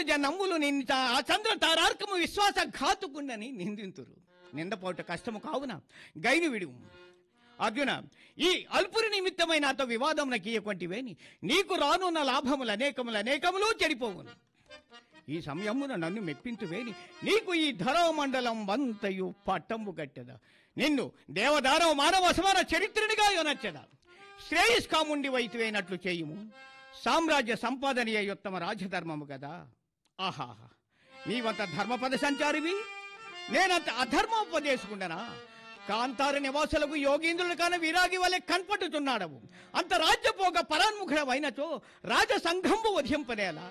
జనులు జనమ్ములు నింద ఆ చంద్ర తారార్కము విశ్వాస ఘాతుకుండని నిందింతురు నిందపోట కష్టము కావున గైని విడుము అర్జున ఈ అల్పురి నిమిత్తమై నాతో వివాదం నకీయకొంటివేని నీకు రానున్న లాభములు అనేకములు అనేకములు చెడిపోవును ఈ సమయమున నన్ను మెప్పింతువేని నీకు ఈ ధరమండలం వంతయు పట్టంబు కట్టెద నిన్ను దేవదానవ మానవ సమాన చరిత్రునిగా యొనచ్చదా శ్రేయస్కాముండి వైతువేనట్లు చేయుము సామ్రాజ్య సంపాదనీయ యుత్తమ రాజధర్మము కదా ఆహాహా నీవంత ధర్మపద సంచారివి నేనంత అధర్మోపదేశకుండనా కాంతార నివాసులకు యోగీంద్రుడు కాన విరాగి వలె కన్పట్టుచున్నాడవు అంత రాజ్యపోగ పరాన్ముఖుడవైనచో రాజ సంఘంబు వధింపనేలా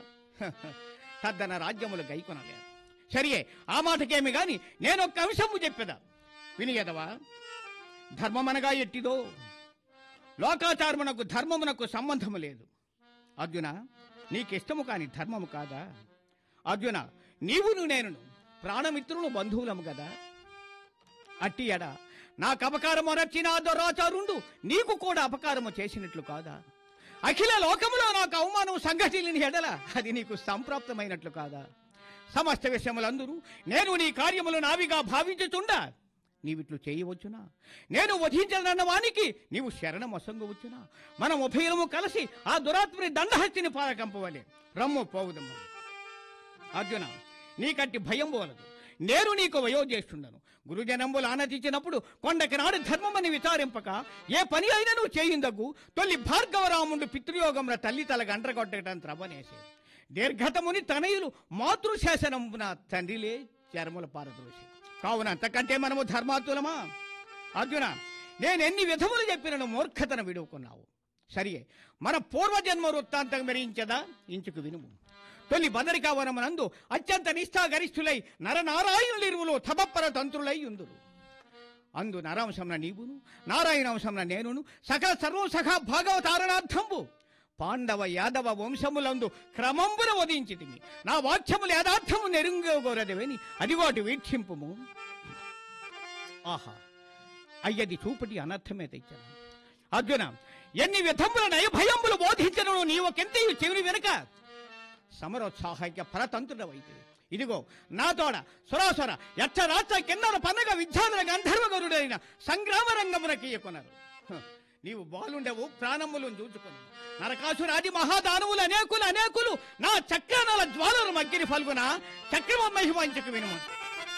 తద్దన రాజ్యములు గైకొనలేదు సరియే ఆ మాటకేమి గాని నేను ఒక్క అంశము చెప్పేదా వినియదవా ధర్మమనగా ఎట్టిదో లోకాచారమునకు ధర్మమునకు సంబంధము లేదు అర్జున నీకిష్టము కాని ధర్మము కాదా అర్జున నీవును నేనును ప్రాణమిత్రులు బంధువులము కదా అట్టి ఎడ నాకు అపకారము నచ్చిన ఆ దురాచారుండు నీకు కూడా అపకారము చేసినట్లు కాదా అఖిల లోకములో నాకు అవమానం సంఘటిల్లిన ఎడల అది నీకు సంప్రాప్తమైనట్లు కాదా సమస్త విషయములందరూ నేను నీ కార్యములు నావిగా భావించుచుండా నీవిట్లు చేయవచ్చునా నేను వధించనన్న వానికి నీవు శరణం అసంగవచ్చునా మనం ఉభయము కలిసి ఆ దురాత్మని దండహస్తిని పాలకంపవలే రమ్ము పోవుదమ్ము అర్జున నీకంటి భయం పోలదు నేను నీకు వయోజ్యేష్ఠుండను గురుజనంబులు ఆనతించినప్పుడు కొండకి నాడు ధర్మమని విచారింపక ఏ పని అయినా నువ్వు చేయిందగు తొలి భార్గవరాముండు పితృయోగంలో తల్లి తల గండ్రగొట్టడం త్రవనేసే దీర్ఘతముని తనయులు మాతృశాసనమున తండ్రిలే చర్మల పారద్రోసి కావున అంతకంటే మనము ధర్మాతులమా అర్జున నేను ఎన్ని విధములు చెప్పినను మూర్ఖతను విడుకున్నావు సరియే మన పూర్వజన్మ వృత్తాంతం మెరించదా ఇంచుకు వినుము తొలి బదరికావనమునందు అత్యంత నిష్ఠాగరిష్ఠులై నరనారాయణులిరువులు తపప్పర తంత్రులై ఉందురు అందు నరాంశంన నీవును నారాయణాంశంన నేనును సకల సర్వం సఖా భాగవతారణార్థంబు పాండవ యాదవ వంశములందు క్రమంబున వధించితిమి నా వాక్యములు యథార్థము నెరుంగోరదవని అదిగోటి వీక్షింపుము ఆహా అయ్యది చూపటి అనర్థమే తెచ్చాను అర్జున ఎన్ని విధముల నయభయములు బోధించను నీవకెంతయు చెవిని వెనుక సమరోత్సాహైక్య పరతంత్రుడవైతే ఇదిగో నా తోడ సురాసుర ఎచ్చ రాచ కిన్నర పన్నగ విద్యాధర గంధర్వ గరుడైన సంగ్రామ రంగమునకీయకొనరు హ, నీవు బాలుండవు ప్రాణములను చూచుకొని నరకాసురాది మహాదానవులు అనేకులు అనేకులు నా చక్రానాల జ్వాలలు మగ్గిరి ఫల్గున చక్రమ మహిమాంచకు వినుము